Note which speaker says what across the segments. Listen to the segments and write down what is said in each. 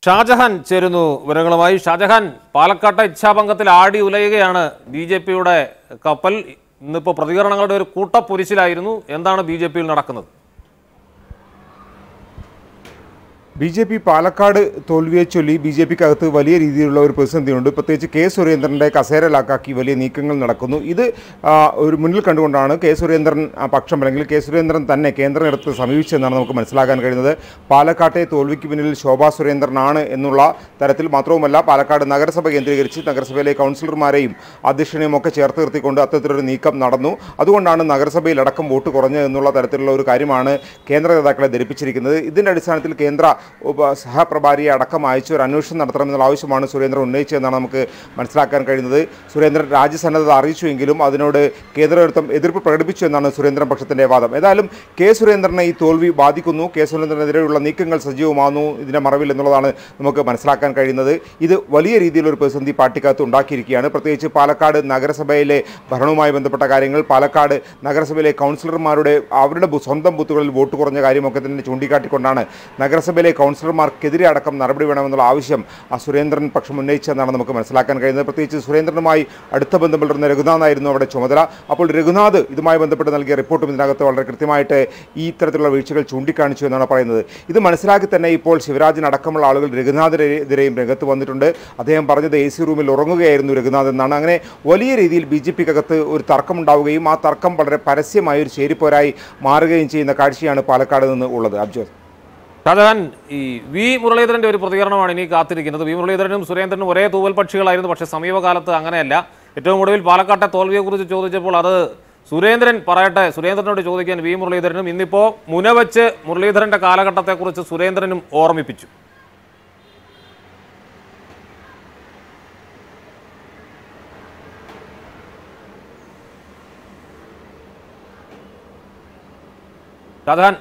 Speaker 1: ഷാജഹാൻ ചേരുന്നു വിവരങ്ങളുമായി ഷാജഹാൻ പാലക്കാട്ടെ ഇച്ഛാഭംഗത്തിൽ ആടി ഉലയുകയാണ് ബി ജെ പിയുടെ കപ്പൽ ഇന്നിപ്പോൾ പ്രതികരണങ്ങളുടെ ഒരു കൂട്ടപ്പൊരിച്ചിലായിരുന്നു എന്താണ് ബി ജെ പിയിൽ നടക്കുന്നത്
Speaker 2: ബി ജെ പി പാലക്കാട് തോൽവിയെ ചൊല്ലി ബി ജെ പിക്ക് അകത്ത് വലിയ രീതിയിലുള്ള ഒരു പ്രതിസന്ധിയുണ്ട് പ്രത്യേകിച്ച് കെ സുരേന്ദ്രൻ്റെ കസേരലാക്കാക്കി വലിയ നീക്കങ്ങൾ നടക്കുന്നു ഇത് ആ, ഒരു മുന്നിൽ കണ്ടുകൊണ്ടാണ് കെ സുരേന്ദ്രൻ ആ, പക്ഷം അല്ലെങ്കിൽ കെ സുരേന്ദ്രൻ തന്നെ കേന്ദ്ര നേതൃത്വത്തെ സമീപിച്ചതെന്നാണ് നമുക്ക് മനസ്സിലാക്കാൻ കഴിയുന്നത് പാലക്കാട്ടെ തോൽവിക്ക് പിന്നിൽ ശോഭാ സുരേന്ദ്രനാണ് എന്നുള്ള തരത്തിൽ മാത്രവുമല്ല പാലക്കാട് നഗരസഭ കേന്ദ്രീകരിച്ച് നഗരസഭയിലെ കൗൺസിലർമാരെയും അധ്യക്ഷനെയും ഒക്കെ ചേർത്ത് നിർത്തിക്കൊണ്ട് അത്തരത്തിലൊരു നീക്കം നടന്നു അതുകൊണ്ടാണ് നഗരസഭയിൽ അടക്കം വോട്ട് കുറഞ്ഞത് എന്നുള്ള തരത്തിലുള്ള ഒരു കാര്യമാണ് കേന്ദ്ര നേതാക്കളെ ധരിപ്പിച്ചിരിക്കുന്നത് ഇതിൻ്റെ അടിസ്ഥാനത്തിൽ കേന്ദ്ര ഉപ സഹപ്രഭാരിയെ അടക്കം അയച്ച് ഒരു അന്വേഷണം നടത്തണമെന്നുള്ള ആവശ്യമാണ് സുരേന്ദ്രൻ ഉന്നയിച്ചതെന്നാണ് നമുക്ക് മനസ്സിലാക്കാൻ കഴിയുന്നത് സുരേന്ദ്രൻ രാജ്യസന്നദ്ധത അറിയിച്ചുവെങ്കിലും അതിനോട് കേന്ദ്ര നേതൃത്വം എതിർപ്പ് പ്രകടിപ്പിച്ചു എന്നാണ് സുരേന്ദ്രൻ പക്ഷത്തിൻ്റെ വാദം ഏതായാലും കെ സുരേന്ദ്രനെ ഈ തോൽവി ബാധിക്കുന്നു കെ സുരേന്ദ്രനെതിരെയുള്ള നീക്കങ്ങൾ സജീവമാകുന്നു ഇതിൻ്റെ മറവിൽ എന്നുള്ളതാണ് നമുക്ക് മനസ്സിലാക്കാൻ കഴിയുന്നത് ഇത് വലിയ രീതിയിലൊരു പ്രതിസന്ധി പാർട്ടിക്കകത്ത് ഉണ്ടാക്കിയിരിക്കുകയാണ് പ്രത്യേകിച്ച് പാലക്കാട് നഗരസഭയിലെ ഭരണവുമായി ബന്ധപ്പെട്ട കാര്യങ്ങൾ പാലക്കാട് നഗരസഭയിലെ കൗൺസിലർമാരുടെ അവരുടെ ബു- സ്വന്തം ബൂത്തുകളിൽ വോട്ട് കുറഞ്ഞ കാര്യമൊക്കെ തന്നെ ചൂണ്ടിക്കാട്ടിക്കൊണ്ടാണ് നഗരസഭയിലെ കൗൺസിലർമാർക്കെതിരെ അടക്കം നടപടി വേണമെന്നുള്ള ആവശ്യം ആ സുരേന്ദ്രൻ പക്ഷം ഉന്നയിച്ചെന്നാണ് നമുക്ക് മനസ്സിലാക്കാൻ കഴിയുന്നത് പ്രത്യേകിച്ച് സുരേന്ദ്രനുമായി അടുത്ത ബന്ധം പുലർന്ന രഘുനാഥായിരുന്നു അവിടെ ചുമതല അപ്പോൾ രഘുനാഥ് ഇതുമായി ബന്ധപ്പെട്ട് നൽകിയ റിപ്പോർട്ടും ഇതിനകത്ത് വളരെ കൃത്യമായിട്ട് ഈ ഇത്തരത്തിലുള്ള വീഴ്ചകൾ ചൂണ്ടിക്കാണിച്ചു എന്നാണ് പറയുന്നത് ഇത് മനസ്സിലാക്കി തന്നെ ഇപ്പോൾ ശിവരാജൻ അടക്കമുള്ള ആളുകൾ രഘുനാഥിനെതിരെയും രംഗത്ത് വന്നിട്ടുണ്ട് അദ്ദേഹം പറഞ്ഞത് എ സി റൂമിൽ ഉറങ്ങുകയായിരുന്നു രഘുനാഥ് എന്നാണ് അങ്ങനെ വലിയ രീതിയിൽ ബി ജെ പിക്കകത്ത് ഒരു തർക്കമുണ്ടാവുകയും ആ തർക്കം വളരെ പരസ്യമായ ഒരു ചേരിപ്പോരായി മാറുകയും ചെയ്യുന്ന കാഴ്ചയാണ് പാലക്കാട് നിന്ന് ഉള്ളത് അബ്ജോസ്
Speaker 1: ഷാജഹാൻ ഈ വി മുരളീധരന്റെ ഒരു പ്രതികരണമാണ് ഇനി കാത്തിരിക്കുന്നത് വി മുരളീധരനും സുരേന്ദ്രനും ഒരേ തൂവൽ പക്ഷികളായിരുന്നു പക്ഷേ സമീപകാലത്ത് അങ്ങനെയല്ല ഏറ്റവും ഒടുവിൽ പാലക്കാട്ടെ തോൽവിയെക്കുറിച്ച് ചോദിച്ചപ്പോൾ അത് സുരേന്ദ്രൻ പറയട്ടെ സുരേന്ദ്രനോട് ചോദിക്കാൻ വി മുരളീധരനും ഇന്നിപ്പോൾ മുനവച്ച് മുരളീധരന്റെ കാലഘട്ടത്തെക്കുറിച്ച് സുരേന്ദ്രനും ഓർമ്മിപ്പിച്ചു ഷാജഹാൻ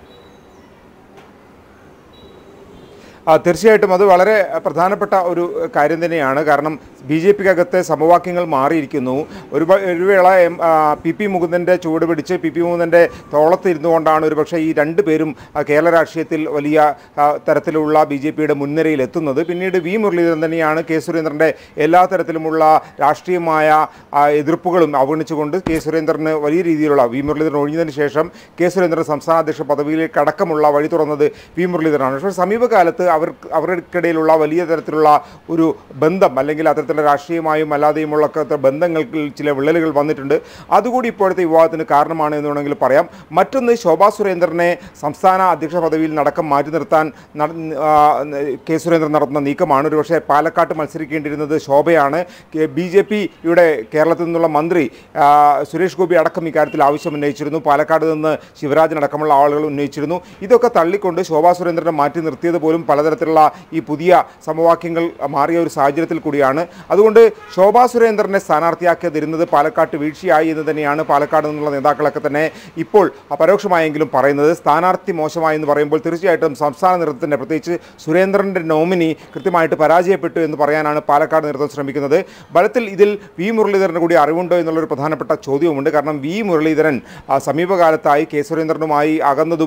Speaker 2: ആ, തീർച്ചയായിട്ടും അത് വളരെ പ്രധാനപ്പെട്ട ഒരു കാര്യം തന്നെയാണ് കാരണം ബി ജെ പിക്കകത്തെ സമവാക്യങ്ങൾ മാറിയിരിക്കുന്നു ഒരു പ- ഒരു വേള എം ആ, പി പി മുകുന്ദൻ്റെ ചുവട് പിടിച്ച് പി പി മുകുന്ദൻ്റെ തോളത്തിരുന്നു കൊണ്ടാണ് ഒരു പക്ഷേ ഈ രണ്ട് പേരും ആ, കേരള രാഷ്ട്രീയത്തിൽ വലിയ ആ, തരത്തിലുള്ള ബി ജെ പിയുടെ മുൻനിരയിൽ എത്തുന്നത് പിന്നീട് വി മുരളീധരൻ തന്നെയാണ് കെ സുരേന്ദ്രൻ്റെ എല്ലാ തരത്തിലുമുള്ള രാഷ്ട്രീയമായ ആ, എതിർപ്പുകളും അവഗണിച്ചുകൊണ്ട് കെ സുരേന്ദ്രന് വലിയ രീതിയിലുള്ള വി മുരളീധരൻ ഒഴിഞ്ഞതിന് ശേഷം കെ സുരേന്ദ്രൻ സംസ്ഥാന അധ്യക്ഷ പദവിയിലേക്ക് അടക്കമുള്ള വഴി തുറന്നത് വി മുരളീധരനാണ് പക്ഷേ സമീപകാലത്ത് അവർ അവർക്കിടയിലുള്ള വലിയ തരത്തിലുള്ള ഒരു ബന്ധം അല്ലെങ്കിൽ അത്തരത്തിലുള്ള രാഷ്ട്രീയമായും അല്ലാതെയുമുള്ള ഒക്കെ ബന്ധങ്ങൾക്ക് ചില വിള്ളലുകൾ വന്നിട്ടുണ്ട് അതുകൂടി ഇപ്പോഴത്തെ വിവാദത്തിന് കാരണമാണ് എന്ന് വേണമെങ്കിൽ പറയാം മറ്റൊന്ന് ശോഭാ സുരേന്ദ്രനെ സംസ്ഥാന അധ്യക്ഷ പദവിയിൽ നടക്കം മാറ്റി നിർത്താൻ നട- ആ, കെ സുരേന്ദ്രൻ നടത്തുന്ന നീക്കമാണ് ഒരുപക്ഷെ പാലക്കാട്ട് മത്സരിക്കേണ്ടിയിരുന്നത് ശോഭയാണ് ബി ജെ പിയുടെ കേരളത്തിൽ നിന്നുള്ള മന്ത്രി ആ, സുരേഷ് ഗോപി അടക്കം ഇക്കാര്യത്തിൽ ആവശ്യം ഉന്നയിച്ചിരുന്നു പാലക്കാട് നിന്ന് ശിവരാജൻ അടക്കമുള്ള ആളുകൾ ഉന്നയിച്ചിരുന്നു ഇതൊക്കെ തള്ളിക്കൊണ്ട് ശോഭാ സുരേന്ദ്രനെ മാറ്റി നിർത്തിയത് പോലും പലതരത്തിലുള്ള ഈ പുതിയ സമവാക്യങ്ങൾ മാറിയ ഒരു സാഹചര്യത്തിൽ കൂടിയാണ് അതുകൊണ്ട് ശോഭാ സുരേന്ദ്രനെ സ്ഥാനാർത്ഥിയാക്കിയതിരുന്നത് പാലക്കാട്ട് വീഴ്ചയായി എന്ന് തന്നെയാണ് പാലക്കാട് നിന്നുള്ള നേതാക്കളൊക്കെ തന്നെ ഇപ്പോൾ പരോക്ഷമായെങ്കിലും പറയുന്നത് സ്ഥാനാർത്ഥി മോശമായി എന്ന് പറയുമ്പോൾ തീർച്ചയായിട്ടും സംസ്ഥാന നേതൃത്വത്തിൻ്റെ പ്രത്യേകിച്ച് സുരേന്ദ്രൻ്റെ നോമിനി കൃത്യമായിട്ട് പരാജയപ്പെട്ടു എന്ന് പറയാനാണ് പാലക്കാട് നേതൃത്വം ശ്രമിക്കുന്നത് ഫലത്തിൽ ഇതിൽ വി മുരളീധരന് കൂടി അറിവുണ്ടോ എന്നുള്ളൊരു പ്രധാനപ്പെട്ട ചോദ്യവുമുണ്ട് കാരണം വി മുരളീധരൻ ആ, സമീപകാലത്തായി കെ സുരേന്ദ്രനുമായി അകന്നതും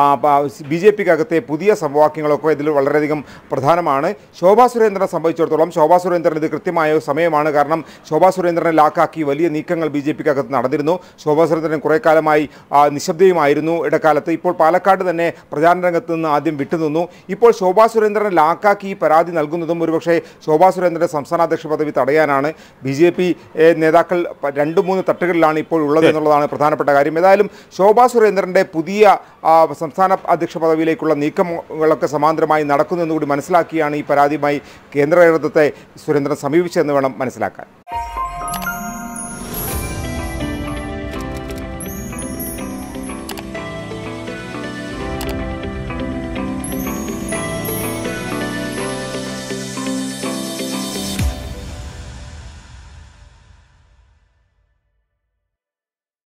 Speaker 2: ബി ജെ പിക്കകത്തെ പുതിയ സമവാക്യങ്ങളൊക്കെ ഇതിൽ വളരെയധികം പ്രധാനമാണ് ശോഭാ സുരേന്ദ്രനെ സംബന്ധിച്ചിടത്തോളം ശോഭാ സുരേന്ദ്രൻ ഇത് കൃത്യമായ ഒരു സമയമാണ് കാരണം ശോഭാ സുരേന്ദ്രനെ ലാക്കാക്കി വലിയ നീക്കങ്ങൾ ബി ജെ പിക്കകത്ത് നടന്നിരുന്നു ശോഭാ സുരേന്ദ്രൻ കുറേ കാലമായി ആ, നിശബ്ദയുമായിരുന്നു ഇടക്കാലത്ത് ഇപ്പോൾ പാലക്കാട് തന്നെ പ്രചാരണ രംഗത്ത് നിന്ന് ആദ്യം വിട്ടുനിന്നു ഇപ്പോൾ ശോഭാ സുരേന്ദ്രനെ ലാക്കാക്കി ഈ പരാതി നൽകുന്നതും ഒരുപക്ഷെ ശോഭാ സുരേന്ദ്രൻ്റെ സംസ്ഥാന അധ്യക്ഷ പദവി തടയാനാണ് ബി ജെ പി നേതാക്കൾ പ- രണ്ട് മൂന്ന് തട്ടുകളിലാണ് ഇപ്പോൾ ഉള്ളത് എന്നുള്ളതാണ് പ്രധാനപ്പെട്ട കാര്യം ഏതായാലും ശോഭാ സുരേന്ദ്രൻ്റെ പുതിയ ആ, സംസ്ഥാന അധ്യക്ഷ പദവിയിലേക്കുള്ള നീക്കങ്ങളൊക്കെ സമാന്തരമായി നടക്കുന്നു എന്നുകൂടി മനസ്സിലാക്കിയാണ് ഈ പരാതിയുമായി കേന്ദ്ര നേതൃത്വത്തെ സുരേന്ദ്രൻ സമീപിച്ചതെന്ന് വേണം മനസ്സിലാക്കാൻ